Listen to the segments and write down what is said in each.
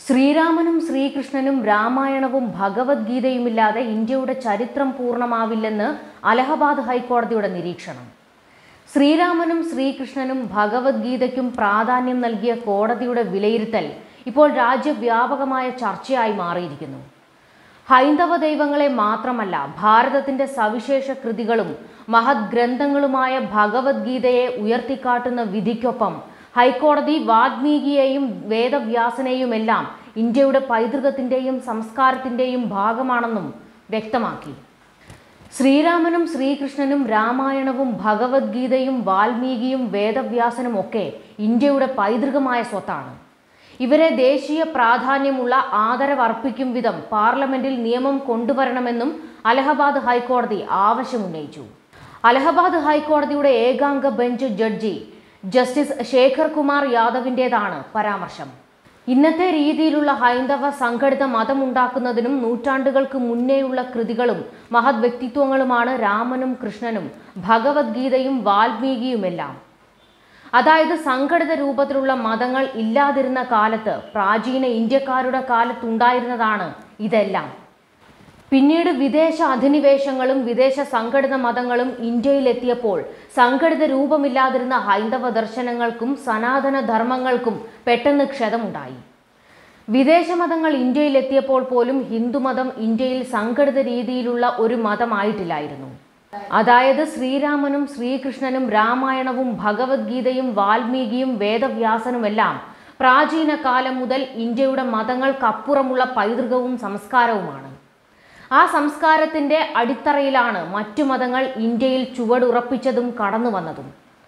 ശ്രീരാമനും ശ്രീകൃഷ്ണനും രാമായണവും ഭഗവത്ഗീതയുമില്ലാതെ ഇന്ത്യയുടെ ചരിത്രം പൂർണ്ണമാവില്ലെന്ന് അലഹബാദ് ഹൈക്കോടതിയുടെ നിരീക്ഷണം ശ്രീരാമനും ശ്രീകൃഷ്ണനും ഭഗവത്ഗീതയ്ക്കും പ്രാധാന്യം നൽകിയ കോടതിയുടെ വിലയിരുത്തൽ ഇപ്പോൾ രാജ്യവ്യാപകമായ ചർച്ചയായി മാറിയിരിക്കുന്നു ഹൈന്ദവ ദൈവങ്ങളെ മാത്രമല്ല ഭാരതത്തിന്റെ സവിശേഷ കൃതികളും മഹത് ഗ്രന്ഥങ്ങളുമായ ഭഗവത്ഗീതയെ ഉയർത്തിക്കാട്ടുന്ന വിധിക്കൊപ്പം ഹൈക്കോടതി വാൽമീകിയെയും വേദവ്യാസനെയുമെല്ലാം ഇന്ത്യയുടെ പൈതൃകത്തിന്റെയും സംസ്കാരത്തിന്റെയും ഭാഗമാണെന്നും വ്യക്തമാക്കി ശ്രീരാമനും ശ്രീകൃഷ്ണനും രാമായണവും ഭഗവത്ഗീതയും വാൽമീകിയും വേദവ്യാസനും ഒക്കെ ഇന്ത്യയുടെ പൈതൃകമായ സ്വത്താണ് ഇവരെ ദേശീയ പ്രാധാന്യമുള്ള ആദരവർപ്പിക്കും വിധം പാർലമെന്റിൽ നിയമം കൊണ്ടുവരണമെന്നും അലഹബാദ് ഹൈക്കോടതി ആവശ്യമുന്നയിച്ചു അലഹബാദ് ഹൈക്കോടതിയുടെ ഏകാംഗ ബെഞ്ച് ജഡ്ജി ജസ്റ്റിസ് ശേഖർ കുമാർ യാദവിൻ്റെതാണ് പരാമർശം ഇന്നത്തെ രീതിയിലുള്ള ഹൈന്ദവ സംഘടിത മതമുണ്ടാക്കുന്നതിനും നൂറ്റാണ്ടുകൾക്ക് മുന്നേയുള്ള കൃതികളും മഹത് വ്യക്തിത്വങ്ങളുമാണ് രാമനും കൃഷ്ണനും ഭഗവത്ഗീതയും വാൽമീകിയുമെല്ലാം അതായത് സംഘടിത രൂപത്തിലുള്ള മതങ്ങൾ ഇല്ലാതിരുന്ന കാലത്ത് പ്രാചീന ഇന്ത്യക്കാരുടെ കാലത്തുണ്ടായിരുന്നതാണ് ഇതെല്ലാം പിന്നീട് വിദേശ അധിനിവേശങ്ങളും വിദേശ സംഘടിത മതങ്ങളും ഇന്ത്യയിലെത്തിയപ്പോൾ സംഘടിത രൂപമില്ലാതിരുന്ന ഹൈന്ദവ ദർശനങ്ങൾക്കും സനാതന ധർമ്മങ്ങൾക്കും പെട്ടെന്ന് ക്ഷതമുണ്ടായി വിദേശ മതങ്ങൾ ഇന്ത്യയിലെത്തിയപ്പോൾ പോലും ഹിന്ദുമതം ഇന്ത്യയിൽ സംഘടിത രീതിയിലുള്ള ഒരു മതമായിട്ടില്ലായിരുന്നു അതായത് ശ്രീരാമനും ശ്രീകൃഷ്ണനും രാമായണവും ഭഗവത്ഗീതയും വാൽമീകിയും വേദവ്യാസനുമെല്ലാം പ്രാചീന കാലം മുതൽ ഇന്ത്യയുടെ മതങ്ങൾക്കപ്പുറമുള്ള പൈതൃകവും സംസ്കാരവുമാണ് ആ സംസ്കാരത്തിന്റെ അടിത്തറയിലാണ് മറ്റു മതങ്ങൾ ഇന്ത്യയിൽ ചുവടുറപ്പിച്ചതും കടന്നു വന്നതും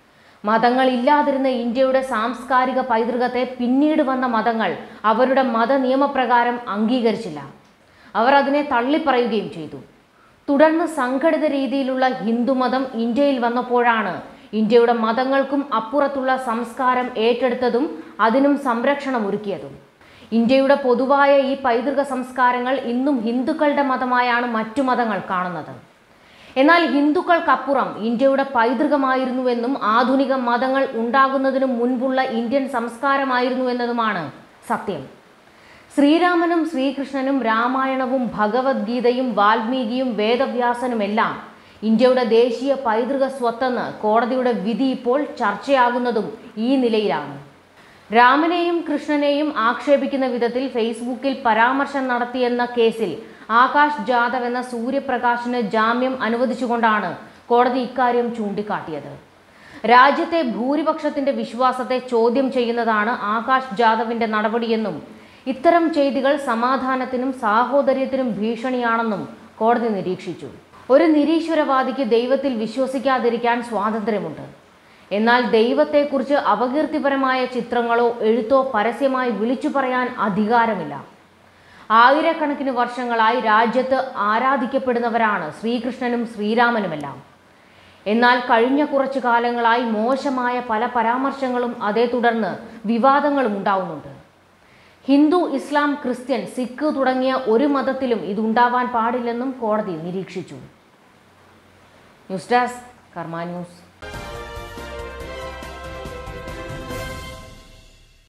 മതങ്ങൾ ഇല്ലാതിരുന്ന ഇന്ത്യയുടെ സാംസ്കാരിക പൈതൃകത്തെ പിന്നീട് വന്ന മതങ്ങൾ അവരുടെ മത നിയമപ്രകാരം അംഗീകരിച്ചില്ല അവർ അതിനെ തള്ളിപ്പറയുകയും ചെയ്തു തുടർന്ന് സംഘടിത രീതിയിലുള്ള ഹിന്ദുമതം ഇന്ത്യയിൽ വന്നപ്പോഴാണ് ഇന്ത്യയുടെ മതങ്ങൾക്കും അപ്പുറത്തുള്ള സംസ്കാരം ഏറ്റെടുത്തതും അതിനും സംരക്ഷണം ഒരുക്കിയതും ഇന്ത്യയുടെ പൊതുവായ ഈ പൈതൃക സംസ്കാരങ്ങൾ ഇന്നും ഹിന്ദുക്കളുടെ മതമായാണ് മറ്റു മതങ്ങൾ കാണുന്നത് എന്നാൽ ഹിന്ദുക്കൾക്കപ്പുറം ഇന്ത്യയുടെ പൈതൃകമായിരുന്നുവെന്നും ആധുനിക മതങ്ങൾ ഉണ്ടാകുന്നതിനു മുൻപുള്ള ഇന്ത്യൻ സംസ്കാരമായിരുന്നു എന്നതുമാണ് സത്യം ശ്രീരാമനും ശ്രീകൃഷ്ണനും രാമായണവും ഭഗവത്ഗീതയും വാൽമീകിയും വേദവ്യാസനുമെല്ലാം ഇന്ത്യയുടെ ദേശീയ പൈതൃക സ്വത്തെന്ന് കോടതിയുടെ വിധി ഇപ്പോൾ ചർച്ചയാകുന്നതും ഈ നിലയിലാണ് രാമനെയും കൃഷ്ണനെയും ആക്ഷേപിക്കുന്ന വിധത്തിൽ ഫേസ്ബുക്കിൽ പരാമർശം നടത്തിയെന്ന കേസിൽ ആകാശ് ജാദവ് എന്ന സൂര്യപ്രകാശിന് ജാമ്യം അനുവദിച്ചുകൊണ്ടാണ് കോടതി ഇക്കാര്യം ചൂണ്ടിക്കാട്ടിയത് രാജ്യത്തെ ഭൂരിപക്ഷത്തിന്റെ വിശ്വാസത്തെ ചോദ്യം ചെയ്യുന്നതാണ് ആകാശ് ജാദവിന്റെ നടപടിയെന്നും ഇത്തരം ചെയ്തികൾ സമാധാനത്തിനും സാഹോദര്യത്തിനും ഭീഷണിയാണെന്നും കോടതി നിരീക്ഷിച്ചു ഒരു നിരീശ്വരവാദിക്ക് ദൈവത്തിൽ വിശ്വസിക്കാതിരിക്കാൻ സ്വാതന്ത്ര്യമുണ്ട് എന്നാൽ ദൈവത്തെക്കുറിച്ച് അപകീർത്തിപരമായ ചിത്രങ്ങളോ എഴുത്തോ പരസ്യമായി വിളിച്ചു പറയാൻ അധികാരമില്ല ആയിരക്കണക്കിന് വർഷങ്ങളായി രാജ്യത്ത് ആരാധിക്കപ്പെടുന്നവരാണ് ശ്രീകൃഷ്ണനും ശ്രീരാമനുമെല്ലാം എന്നാൽ കഴിഞ്ഞ കുറച്ചു കാലങ്ങളായി മോശമായ പല പരാമർശങ്ങളും അതേ തുടർന്ന് വിവാദങ്ങളും ഉണ്ടാവുന്നുണ്ട് ഹിന്ദു ഇസ്ലാം ക്രിസ്ത്യൻ സിഖ് തുടങ്ങിയ ഒരു മതത്തിലും ഇതുണ്ടാവാൻ പാടില്ലെന്നും കോടതി നിരീക്ഷിച്ചു ന്യൂസ് ഡെസ്ക് കർമ്മ ന്യൂസ്